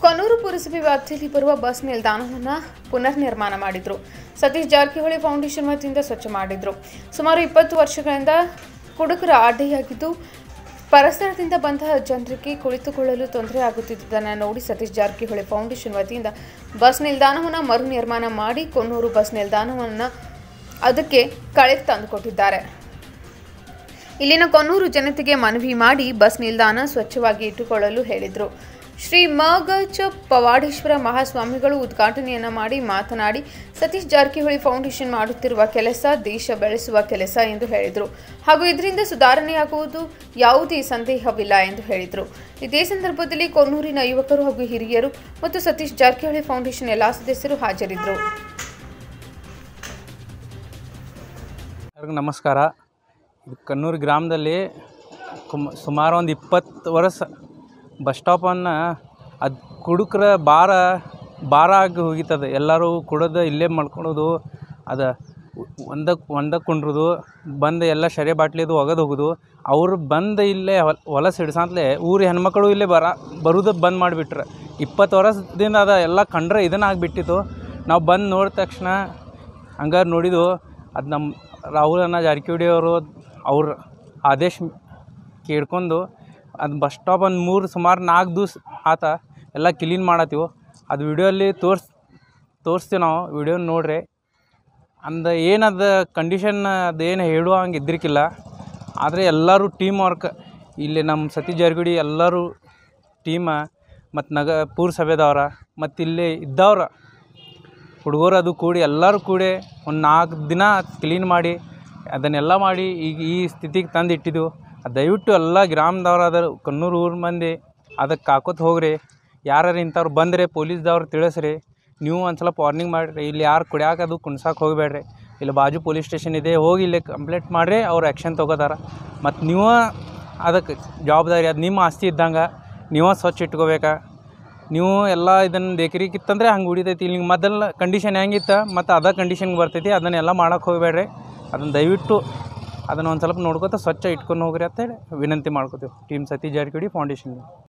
ಕೊನ್ನೂರು ಪುರಸಭೆ ವ್ಯಾಪ್ತಿಯಲ್ಲಿ ಬರುವ ಬಸ್ ನಿಲ್ದಾಣವನ್ನು ಪುನರ್ ನಿರ್ಮಾಣ ಮಾಡಿದ್ರು ಸತೀಶ್ ಜಾರಕಿಹೊಳಿ ಫೌಂಡೇಶನ್ ವತಿಯಿಂದ ಸ್ವಚ್ಛ ಮಾಡಿದ್ರು ಸುಮಾರು ಇಪ್ಪತ್ತು ವರ್ಷಗಳಿಂದ ಕುಡುಕರ ಅಡ್ಡೆಯಾಗಿದ್ದು ಪರಿಸರದಿಂದ ಬಂದ ಜನರಿಗೆ ಕುಳಿತುಕೊಳ್ಳಲು ತೊಂದರೆ ಆಗುತ್ತಿದ್ದುದನ್ನು ನೋಡಿ ಸತೀಶ್ ಜಾರಕಿಹೊಳಿ ಫೌಂಡೇಶನ್ ವತಿಯಿಂದ ಬಸ್ ನಿಲ್ದಾಣವನ್ನು ಮರು ನಿರ್ಮಾಣ ಮಾಡಿ ಕೊನ್ನೂರು ಬಸ್ ನಿಲ್ದಾಣವನ್ನು ಅದಕ್ಕೆ ಕಳೆ ತಂದುಕೊಟ್ಟಿದ್ದಾರೆ ಇಲ್ಲಿನ ಕೊನ್ನೂರು ಜನತೆಗೆ ಮನವಿ ಮಾಡಿ ಬಸ್ ನಿಲ್ದಾಣ ಸ್ವಚ್ಛವಾಗಿ ಇಟ್ಟುಕೊಳ್ಳಲು ಹೇಳಿದರು ಶ್ರೀ ಮಗಚ ಪವಾಡೇಶ್ವರ ಮಹಾಸ್ವಾಮಿಗಳು ಉದ್ಘಾಟನೆಯನ್ನ ಮಾಡಿ ಮಾತನಾಡಿ ಸತೀಶ್ ಜಾರಕಿಹೊಳಿ ಫೌಂಡೇಶನ್ ಮಾಡುತ್ತಿರುವ ಕೆಲಸ ದೇಶ ಬೆಳೆಸುವ ಕೆಲಸ ಎಂದು ಹೇಳಿದರು ಹಾಗೂ ಇದರಿಂದ ಸುಧಾರಣೆಯಾಗುವುದು ಯಾವುದೇ ಸಂದೇಹವಿಲ್ಲ ಎಂದು ಹೇಳಿದರು ಇದೇ ಸಂದರ್ಭದಲ್ಲಿ ಕೊನ್ನೂರಿನ ಯುವಕರು ಹಾಗೂ ಹಿರಿಯರು ಮತ್ತು ಸತೀಶ್ ಜಾರಕಿಹೊಳಿ ಫೌಂಡೇಶನ್ ಎಲ್ಲಾ ಸದಸ್ಯರು ಹಾಜರಿದ್ದರು ಎಲ್ಲರಿಗೂ ನಮಸ್ಕಾರ ಇದು ಕನ್ನೂರು ಗ್ರಾಮದಲ್ಲಿ ಕುಮ್ ಸುಮಾರು ಒಂದು ಇಪ್ಪತ್ತು ವರ್ಷ ಬಸ್ ಸ್ಟಾಪನ್ನು ಅದು ಕುಡುಕ್ರ ಭಾರ ಭಾರ ಆಗಿ ಹೋಗಿತ್ತದು ಎಲ್ಲರೂ ಕುಡೋದು ಇಲ್ಲೇ ಮಾಡ್ಕೊಳೋದು ಅದು ಒಂದಕ್ಕೆ ಒಂದಕ್ಕೆ ಕುಂಡ್ರದು ಬಂದು ಎಲ್ಲ ಶರೆ ಬಾಟ್ಲಿದು ಒಗದು ಹೋಗೋದು ಅವ್ರು ಬಂದು ಇಲ್ಲೇ ಹೊಲ ಹೊಲ ಸಿಡ್ಸಂತಲೇ ಊರ ಹೆಣ್ಮಕ್ಳು ಇಲ್ಲೇ ಬರ ಬರೋದು ಬಂದ್ ಮಾಡಿಬಿಟ್ರೆ ಇಪ್ಪತ್ತು ವರ್ಷದಿಂದ ಅದ ಎಲ್ಲ ಕಂಡ್ರೆ ಇದನ್ನ ಆಗಿಬಿಟ್ಟಿತ್ತು ನಾವು ಬಂದು ನೋಡಿದ ತಕ್ಷಣ ಹಂಗಾರೆ ನೋಡಿದ್ದು ಅದು ನಮ್ಮ ರಾಹುಲ್ ಅಣ್ಣ ಜಾರಕಿಹೊಳಿ ಅವರು ಅವ್ರ ಆದೇಶ ಕೇಳ್ಕೊಂಡು ಅದು ಬಸ್ ಸ್ಟಾಪ್ ಒಂದು ಮೂರು ಸುಮಾರು ನಾಲ್ಕು ದಿವ್ಸ ಆತ ಎಲ್ಲ ಕ್ಲೀನ್ ಮಾಡತ್ತೀವಿ ಅದು ವಿಡಿಯೋಲ್ಲಿ ತೋರ್ಸ್ ತೋರಿಸ್ತೀವಿ ನಾವು ವಿಡಿಯೋ ನೋಡ್ರಿ ಅಂದ ಏನದು ಕಂಡೀಷನ್ ಅದೇನು ಹೇಳುವ ಹಂಗೆ ಇದ್ರಿಕಿಲ್ಲ ಆದರೆ ಎಲ್ಲರೂ ಟೀಮ್ ವರ್ಕ್ ಇಲ್ಲಿ ನಮ್ಮ ಸತೀಶ್ ಜಾರಕಿಹೊಳಿ ಎಲ್ಲರೂ ಟೀಮ ಮತ್ತು ನಗ ಪುರಸಭೆದವ್ರ ಮತ್ತು ಇಲ್ಲಿ ಇದ್ದವ್ರ ಹುಡುಗರು ಅದು ಕೂಡಿ ಎಲ್ಲರೂ ಕೂಡಿ ಒಂದು ನಾಲ್ಕು ದಿನ ಕ್ಲೀನ್ ಮಾಡಿ ಅದನ್ನೆಲ್ಲ ಮಾಡಿ ಈಗ ಈ ಸ್ಥಿತಿಗೆ ತಂದು ಇಟ್ಟಿದ್ದೆವು ದಯವಿಟ್ಟು ಎಲ್ಲ ಗ್ರಾಮದವ್ರು ಅದ ಕನ್ನೂರು ಊರು ಮಂದಿ ಅದಕ್ಕೆ ಕಾಕೋತ ಹೋಗ್ರಿ ಯಾರು ಇಂಥವ್ರು ಬಂದರೆ ಪೊಲೀಸ್ದವ್ರು ತಿಳಿಸ್ರಿ ನೀವು ಒಂದು ಸ್ವಲ್ಪ ವಾರ್ನಿಂಗ್ ಮಾಡಿರಿ ಇಲ್ಲಿ ಯಾರು ಕುಡಿಯಾಕ ಅದು ಕುಣ್ಸಕ್ಕೆ ಹೋಗಬೇಡ್ರಿ ಇಲ್ಲಿ ಬಾಜು ಪೊಲೀಸ್ ಸ್ಟೇಷನ್ ಇದೆ ಹೋಗಿ ಇಲ್ಲಿ ಕಂಪ್ಲೇಂಟ್ ಮಾಡಿರಿ ಅವ್ರು ಆ್ಯಕ್ಷನ್ ತೊಗೋತಾರ ಮತ್ತು ನೀವು ಅದಕ್ಕೆ ಜವಾಬ್ದಾರಿ ಅದು ನಿಮ್ಮ ಆಸ್ತಿ ಇದ್ದಂಗೆ ನೀವು ಸ್ವಚ್ಛ ಇಟ್ಕೋಬೇಕಾ ನೀವು ಎಲ್ಲ ಇದನ್ನು ದೇಕ್ರಿಕಿತ್ತಂದ್ರೆ ಹಂಗೆ ಉಳಿತೈತಿ ಇಲ್ಲಿ ಮೊದಲ ಕಂಡೀಷನ್ ಹೆಂಗಿತ್ತು ಮತ್ತು ಅದ ಕಂಡೀಷನ್ಗೆ ಬರ್ತೈತಿ ಅದನ್ನೆಲ್ಲ ಮಾಡೋಕೆ ಹೋಗಬೇಡ್ರಿ ಅದನ್ನು ದಯವಿಟ್ಟು ಅದನ್ನು ಒಂದು ಸ್ವಲ್ಪ ನೋಡ್ಕೊತ ಸ್ವಚ್ಛ ಇಟ್ಕೊಂಡು ಹೋಗ್ರಿ ಅಂತೇಳಿ ವಿನಂತಿ ಮಾಡ್ಕೋತೀವಿ ಟೀಮ್ ಸತೀಶ್ ಜಾರಕಿಹೊಳಿ ಫೌಂಡೇಶನ್